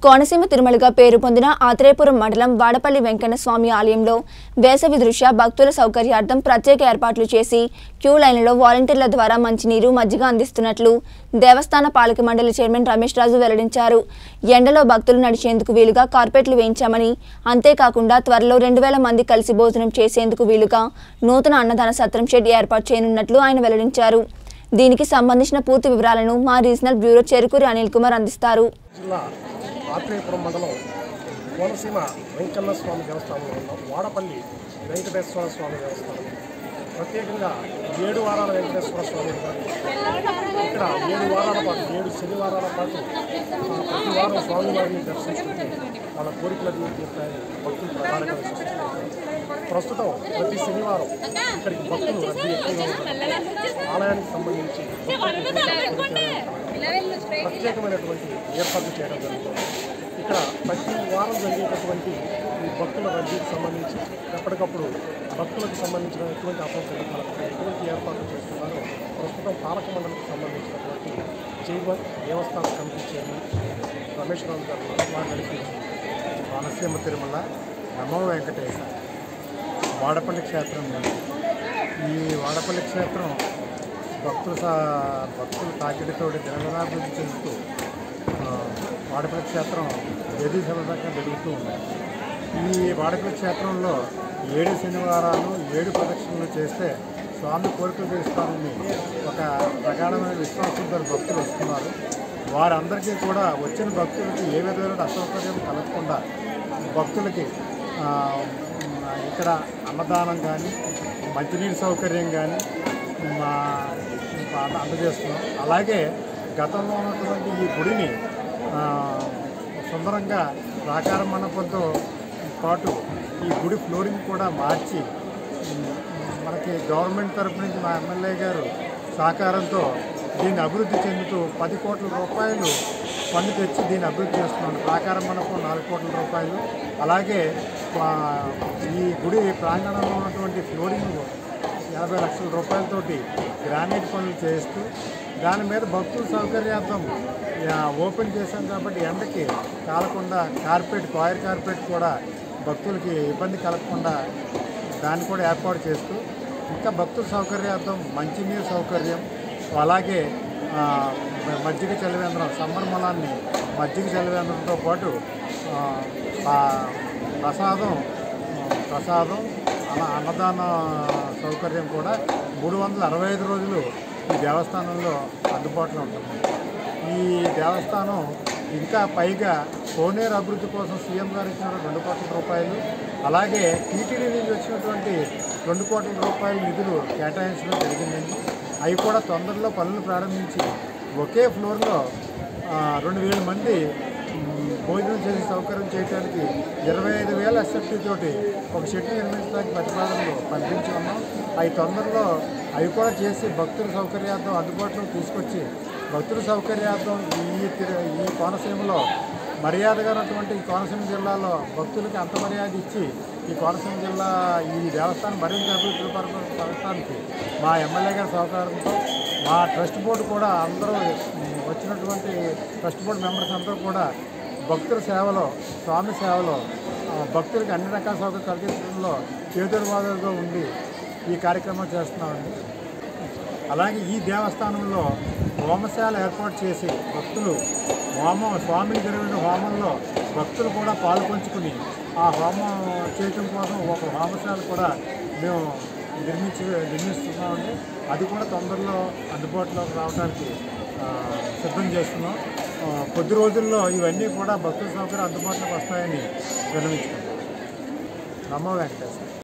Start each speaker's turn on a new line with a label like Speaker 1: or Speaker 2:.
Speaker 1: కోనసీమ తిరుమలగా పేరు పొందిన ఆత్రేయపురం మండలం వాడపల్లి వెంకన్న స్వామి ఆలయంలో వేసవి దృష్ట్యా భక్తుల సౌకర్యార్థం ప్రత్యేక ఏర్పాట్లు చేసి క్యూ లైన్లలో వాలంటీర్ల ద్వారా మంచినీరు మజ్జిగ అందిస్తున్నట్లు దేవస్థాన పాలక మండలి చైర్మన్ రమేష్ రాజు వెల్లడించారు ఎండలో భక్తులు నడిచేందుకు వీలుగా కార్పెట్లు వేయించామని అంతేకాకుండా త్వరలో రెండు వేల మంది కలిసి భోజనం చేసేందుకు వీలుగా నూతన అన్నదాన సత్రం షెడ్ ఏర్పాటు చేయనున్నట్లు ఆయన వెల్లడించారు దీనికి సంబంధించిన పూర్తి వివరాలను మా రీజనల్ బ్యూరో చెరుకూరి అనిల్ కుమార్ అందిస్తారు
Speaker 2: జిల్లా ఆత్రేయపురం మండలం కోనసీమ వెంకన్న స్వామి దేవస్థానంలో ఉన్న వాడపల్లి వెంకటేశ్వర స్వామి దేవస్థానం ప్రత్యేకంగా ఏడు వారాల వెంకటేశ్వర స్వామి వారు ఇక్కడ ఏడు వారాల పాటు ఏడు శనివారాల పాటు ఆ, ప్రతి వారం స్వామివారిని దర్శించుకుంటూ వాళ్ళ కోరికలను తీర్చాలని భక్తులు ప్రధానంగా విశ్వసిస్తున్నారు ప్రస్తుతం ప్రతి శనివారం ఇక్కడికి భక్తులు రద్దీ ఎక్కువగా ఉన్నారు ఆలయానికి సంబంధించి భక్తులకు కోరికలు ప్రత్యేకమైనటువంటి ఏర్పాట్లు చేయడం జరుగుతుంది ఇక్కడ ప్రతి వారం జరిగేటటువంటి ఈ భక్తుల రద్దీకి సంబంధించి ఎప్పటికప్పుడు భక్తులకు సంబంధించిన ఎటువంటి అసౌకర్యం కలగకుండా ఎటువంటి ఏర్పాట్లు చేస్తున్నారో ప్రస్తుతం పాలక మండలికి సంబంధించినటువంటి చైర్మన్ దేవస్థాన కమిటీ చైర్మన్ రమేష్ రావు గారు వారు నడిపించారు
Speaker 3: కోనసీమ తిరుమల నమో వెంకటేశ వాడపల్లి క్షేత్రం ఉంది. ఈ వాడపల్లి క్షేత్రం భక్తుల సా భక్తుల తాకిడితోటి దినదినాభివృద్ధి చెందుతూ ఆ, వాడపల్లి క్షేత్రం ఏది సమతంగా పెరుగుతూ ఉంది ఈ వాడపల్లి క్షేత్రంలో ఏడు శనివారాలు ఏడు ప్రదక్షిణలు చేస్తే స్వామి కోరికలు తీరుస్తానని ఒక ప్రగాఢమైన విశ్వాసంతో భక్తులు వస్తున్నారు వారందరికీ కూడా వచ్చిన భక్తులకి ఏ విధమైన అసౌకర్యం కలగకుండా భక్తులకి ఆ, ఇక్కడ అన్నదానం కానీ మంచినీటి సౌకర్యం కానీ మా మా అందజేస్తున్నాం అలాగే గతంలో ఉన్నటువంటి ఈ గుడిని ఆ, సుందరంగా ప్రాకార మండపంతో పాటు ఈ గుడి ఫ్లోరింగ్ కూడా మార్చి ఉమ్, మనకి గవర్నమెంట్ తరపు నుంచి మా ఎమ్మెల్యే గారు సహకారంతో దీన్ని అభివృద్ధి చెందుతూ పది కోట్ల రూపాయలు ఫండ్ తెచ్చి దీన్ని అభివృద్ధి చేస్తున్నాను ప్రాకార మండపం నాలుగు కోట్ల రూపాయలు అలాగే ఆ, ఈ గుడి ప్రాంగణంలో ఉన్నటువంటి ఫ్లోరింగ్ యాభై లక్షల రూపాయలతోటి గ్రానైట్ పనులు చేస్తూ దాని మీద భక్తుల సౌకర్యార్థం ఆ, ఓపెన్ చేశాం కాబట్టి ఎండకి కాలకుండా కార్పెట్ కాయర్ కార్పెట్ కూడా భక్తులకి ఇబ్బంది కలగకుండా దాన్ని కూడా ఏర్పాటు చేస్తూ ఇంకా భక్తుల సౌకర్యార్థం మంచినీరు సౌకర్యం అలాగే ఆ, మజ్జిగ చలివేంద్రం సమ్మర్ మొలాన్ని మజ్జిగ చలివేంద్రంతో పాటు ఆ, ఆ, ప్రసాదం ఆ, ప్రసాదం అలా అన్నదాన సౌకర్యం కూడా మూడు వందల అరవై ఐదు రోజులు ఈ దేవస్థానంలో అందుబాటులో ఉంటుంది ఈ దేవస్థానం ఇంకా పైగా కోనేరు అభివృద్ధి కోసం సీఎం గారు ఇచ్చిన రెండు కోట్ల రూపాయలు అలాగే టీటీడీ నుంచి వచ్చినటువంటి రెండు కోట్ల రూపాయల నిధులు కేటాయించడం జరిగిందండి అవి కూడా తొందరలో పనులు ప్రారంభించి ఒకే ఫ్లోర్లో ఆ, రెండు వేల మంది మ్, భోజనం చేసే సౌకర్యం చేయడానికి ఇరవై ఐదు వేల ఎస్ఎఫ్టీ తోటి ఒక షెడ్ నిర్మించడానికి ప్రతిపాదనలు పంపించి ఉన్నాం అవి తొందరలో అవి కూడా చేసి భక్తుల సౌకర్యార్థం అందుబాటులో తీసుకొచ్చి భక్తుల సౌకర్యార్థం ఈ తిరు- ఈ కోనసీమలో మర్యాదగా ఉన్నటువంటి ఈ కోనసీమ జిల్లాలో భక్తులకి అంత మర్యాద ఇచ్చి ఈ కోనసీమ జిల్లా ఈ దేవస్థానం మరింత అభివృద్ధి పర- పరచడానికి మా ఎమ్మెల్యే గారి సహకారంతో మా ట్రస్ట్ బోర్డు కూడా అందరూ ఉమ్, వచ్చినటువంటి ట్రస్ట్ బోర్డు మెంబర్స్ అందరూ కూడా భక్తుల సేవలో స్వామి సేవలో ఆ, భక్తులకి అన్ని రకాల సౌకర్యం కలిగించడంలో చేతురువాదులుగా ఉండి ఈ కార్యక్రమం చేస్తున్నామండి అలాగే ఈ దేవస్థానంలో హోమశాల ఏర్పాటు చేసి భక్తులు హోమం స్వామికి జరిగిన హోమంలో భక్తులు కూడా పాల్పంచుకుని ఆ హోమం చేయటం కోసం ఒక హోమశాల కూడా మేము నిర్మించి నిర్మిస్తున్నామండి అది కూడా తొందరలో అందుబాటులోకి రావడానికి ఆ, సిద్ధం చేస్తున్నాం ఆ, కొద్ది రోజుల్లో ఇవన్నీ కూడా భక్తుల సౌకర్యం అందుబాటులోకి వస్తాయని విన్నవించుకుంటాం నమో వెంకటేశ్వర